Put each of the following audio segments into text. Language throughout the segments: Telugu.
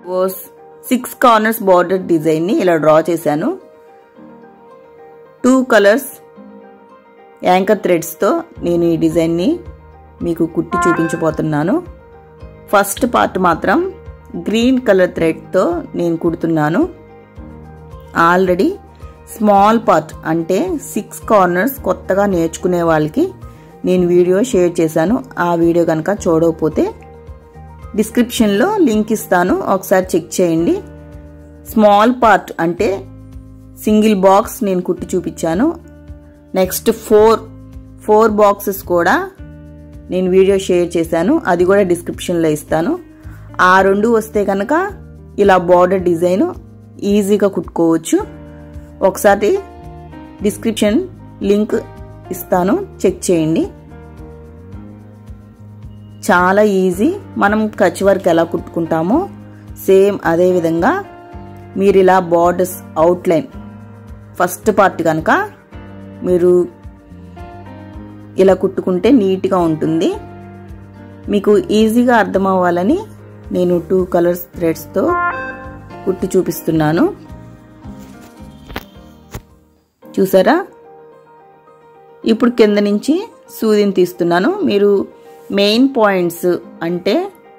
సిక్స్ కార్నర్స్ బార్డర్ డిజైన్ని ఇలా డ్రా చేశాను టూ కలర్స్ యాంకర్ థ్రెడ్స్తో నేను ఈ డిజైన్ని మీకు కుట్టి చూపించబోతున్నాను ఫస్ట్ పార్ట్ మాత్రం గ్రీన్ కలర్ థ్రెడ్తో నేను కుడుతున్నాను ఆల్రెడీ స్మాల్ పార్ట్ అంటే సిక్స్ కార్నర్స్ కొత్తగా నేర్చుకునే వాళ్ళకి నేను వీడియో షేర్ చేశాను ఆ వీడియో కనుక చూడకపోతే డిస్క్రిప్షన్లో లింక్ ఇస్తాను ఒకసారి చెక్ చేయండి స్మాల్ పార్ట్ అంటే సింగిల్ బాక్స్ నేను కుట్టి చూపించాను నెక్స్ట్ ఫోర్ ఫోర్ బాక్సెస్ కూడా నేను వీడియో షేర్ చేశాను అది కూడా డిస్క్రిప్షన్లో ఇస్తాను ఆ రెండు వస్తే కనుక ఇలా బార్డర్ డిజైన్ ఈజీగా కుట్టుకోవచ్చు ఒకసారి డిస్క్రిప్షన్ లింక్ ఇస్తాను చెక్ చేయండి చాలా ఈజీ మనం కచ్ వర్క్ ఎలా కుట్టుకుంటామో సేమ్ అదే విధంగా మీరు ఇలా బార్డర్స్ అవుట్లైన్ ఫస్ట్ పార్ట్ కనుక మీరు ఇలా కుట్టుకుంటే నీట్గా ఉంటుంది మీకు ఈజీగా అర్థం అవ్వాలని నేను టూ కలర్స్ థ్రెడ్స్తో కుట్టి చూపిస్తున్నాను చూసారా ఇప్పుడు కింద నుంచి సూదిని తీస్తున్నాను మీరు మెయిన్ పాయింట్స్ అంటే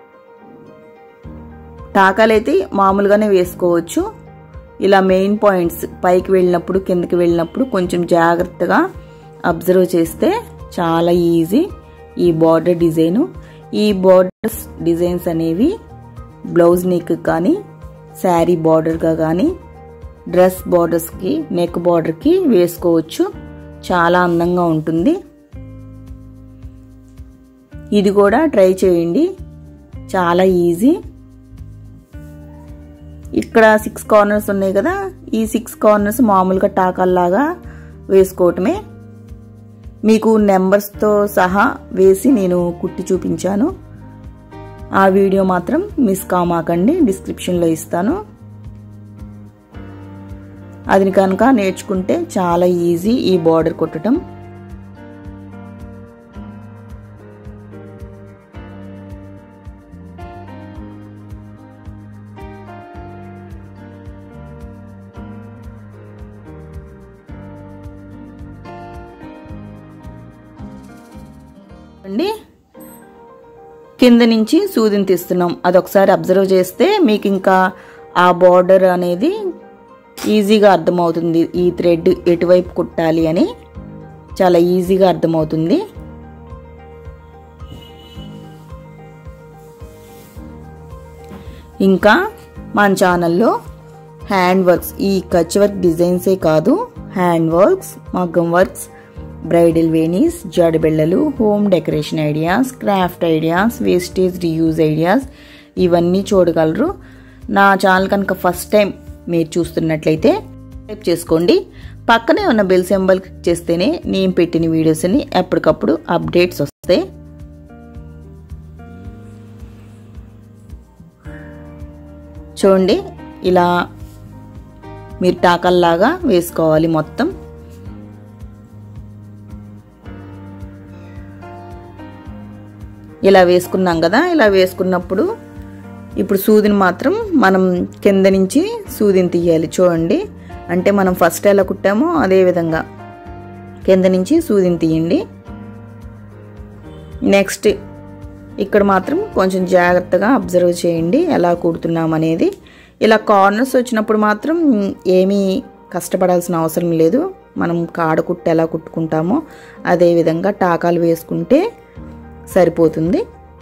టాకాలైతే మామూలుగానే వేసుకోవచ్చు ఇలా మెయిన్ పాయింట్స్ పైకి వెళ్ళినప్పుడు కిందకి వెళ్ళినప్పుడు కొంచెం జాగ్రత్తగా అబ్జర్వ్ చేస్తే చాలా ఈజీ ఈ బార్డర్ డిజైను ఈ బార్డర్స్ డిజైన్స్ అనేవి బ్లౌజ్ నెక్ కానీ శారీ బార్డర్గా కానీ డ్రెస్ బార్డర్స్కి నెక్ బార్డర్కి వేసుకోవచ్చు చాలా అందంగా ఉంటుంది ఇది కూడా ట్రై చేయండి చాలా ఈజీ ఇక్కడ సిక్స్ కార్నర్స్ ఉన్నాయి కదా ఈ సిక్స్ కార్నర్స్ మామూలుగా టాకాల్లాగా వేసుకోవటమే మీకు నెంబర్స్తో సహా వేసి నేను కుట్టి చూపించాను ఆ వీడియో మాత్రం మిస్ కామాకండి డిస్క్రిప్షన్లో ఇస్తాను అది కనుక నేర్చుకుంటే చాలా ఈజీ ఈ బార్డర్ కొట్టడం అండి కింద నుంచి సూదిని తీస్తున్నాం అది ఒకసారి అబ్జర్వ్ చేస్తే మీకు ఇంకా ఆ బార్డర్ అనేది ఈజీగా అర్థమవుతుంది ఈ థ్రెడ్ ఎటువైపు కుట్టాలి అని చాలా ఈజీగా అర్థమవుతుంది ఇంకా మన ఛానల్లో హ్యాండ్ వర్క్స్ ఈ కచ్ వర్క్ డిజైన్సే కాదు హ్యాండ్ వర్క్స్ మగ్గం వర్క్స్ బ్రైడల్ వేనీస్ జడబిళ్ళలు home decoration ideas craft ideas wastage reuse ideas ఇవన్నీ చూడగలరు నా ఛానల్ కనుక ఫస్ట్ టైం మీరు చూస్తున్నట్లయితే సబ్స్క్రైబ్ చేసుకోండి పక్కనే ఉన్న బెల్ సింబల్ క్లిక్ చేస్తేనే నేను పెట్టిన వీడియోస్ని ఎప్పటికప్పుడు అప్డేట్స్ వస్తాయి చూడండి ఇలా మీరు టాకల్లాగా వేసుకోవాలి మొత్తం ఇలా వేసుకున్నాం కదా ఇలా వేసుకున్నప్పుడు ఇప్పుడు సూదిని మాత్రం మనం కింద నుంచి సూదిని తీయాలి చూడండి అంటే మనం ఫస్ట్ ఎలా కుట్టామో అదే విధంగా కింద నుంచి సూదిని తీయండి నెక్స్ట్ ఇక్కడ మాత్రం కొంచెం జాగ్రత్తగా అబ్జర్వ్ చేయండి ఎలా కుడుతున్నాం అనేది ఇలా కార్నర్స్ వచ్చినప్పుడు మాత్రం ఏమీ కష్టపడాల్సిన అవసరం లేదు మనం కాడ కుట్టు ఎలా కుట్టుకుంటామో అదే విధంగా టాకాలు వేసుకుంటే సరిపోతుంది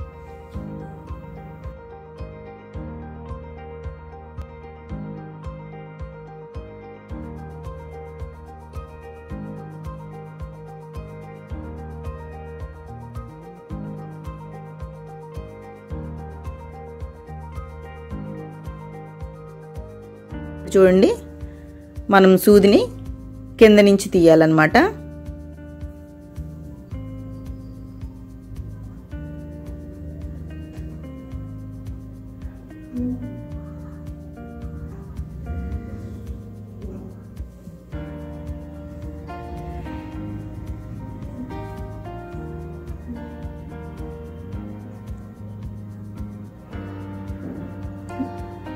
చూడండి మనం సూదిని కింద నుంచి తీయాలన్నమాట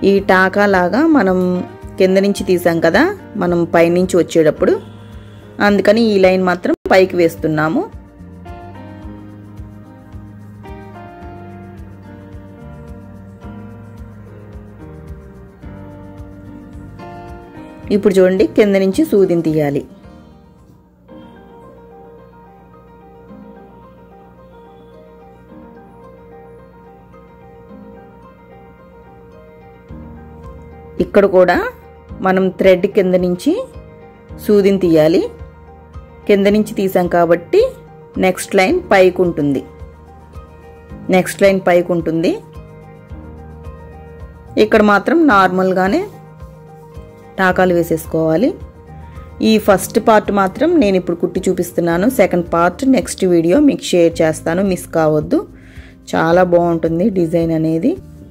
ఈ టాకా లాగా మనం కింద నుంచి తీసాం కదా మనం పైనుంచి వచ్చేటప్పుడు అందుకని ఈ లైన్ మాత్రం పైకి వేస్తున్నాము ఇప్పుడు చూడండి కింద నుంచి సూదిని తీయాలి ఇక్కడ కూడా మనం థ్రెడ్ కింద నుంచి సూదిని తీయాలి కింద నుంచి తీసాం కాబట్టి నెక్స్ట్ లైన్ పైకి ఉంటుంది నెక్స్ట్ లైన్ పైకి ఉంటుంది ఇక్కడ మాత్రం నార్మల్గానే టాకాలు వేసేసుకోవాలి ఈ ఫస్ట్ పార్ట్ మాత్రం నేను ఇప్పుడు కుట్టి చూపిస్తున్నాను సెకండ్ పార్ట్ నెక్స్ట్ వీడియో మీకు షేర్ చేస్తాను మిస్ కావద్దు చాలా బాగుంటుంది డిజైన్ అనేది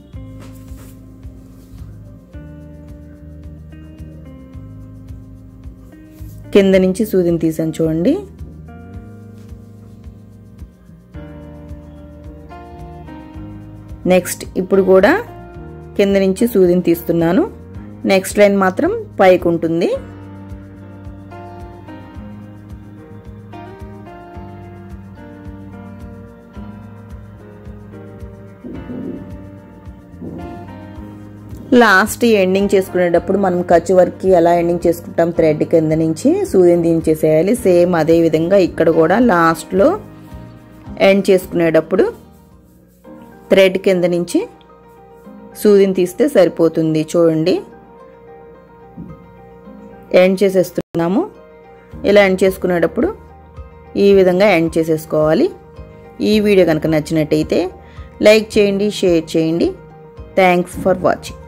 కింద నుంచి సూదిని తీసాను చూడండి నెక్స్ట్ ఇప్పుడు కూడా కింద నుంచి సూదిని తీస్తున్నాను నెక్స్ట్ లైన్ మాత్రం పైకి ఉంటుంది లాస్ట్ ఎండింగ్ చేసుకునేటప్పుడు మనం ఖర్చు వర్క్కి ఎలా ఎండింగ్ చేసుకుంటాం థ్రెడ్ కింద నుంచి సూదిని దించేసేయాలి సేమ్ అదే విధంగా ఇక్కడ కూడా లాస్ట్లో ఎండ్ చేసుకునేటప్పుడు థ్రెడ్ కింద నుంచి సూదిని తీస్తే సరిపోతుంది చూడండి ఎండ్ చేసేస్తున్నాము ఇలా ఎండ్ చేసుకునేటప్పుడు ఈ విధంగా ఎండ్ చేసేసుకోవాలి ఈ వీడియో కనుక నచ్చినట్టయితే లైక్ చేయండి షేర్ చేయండి థ్యాంక్స్ ఫర్ వాచింగ్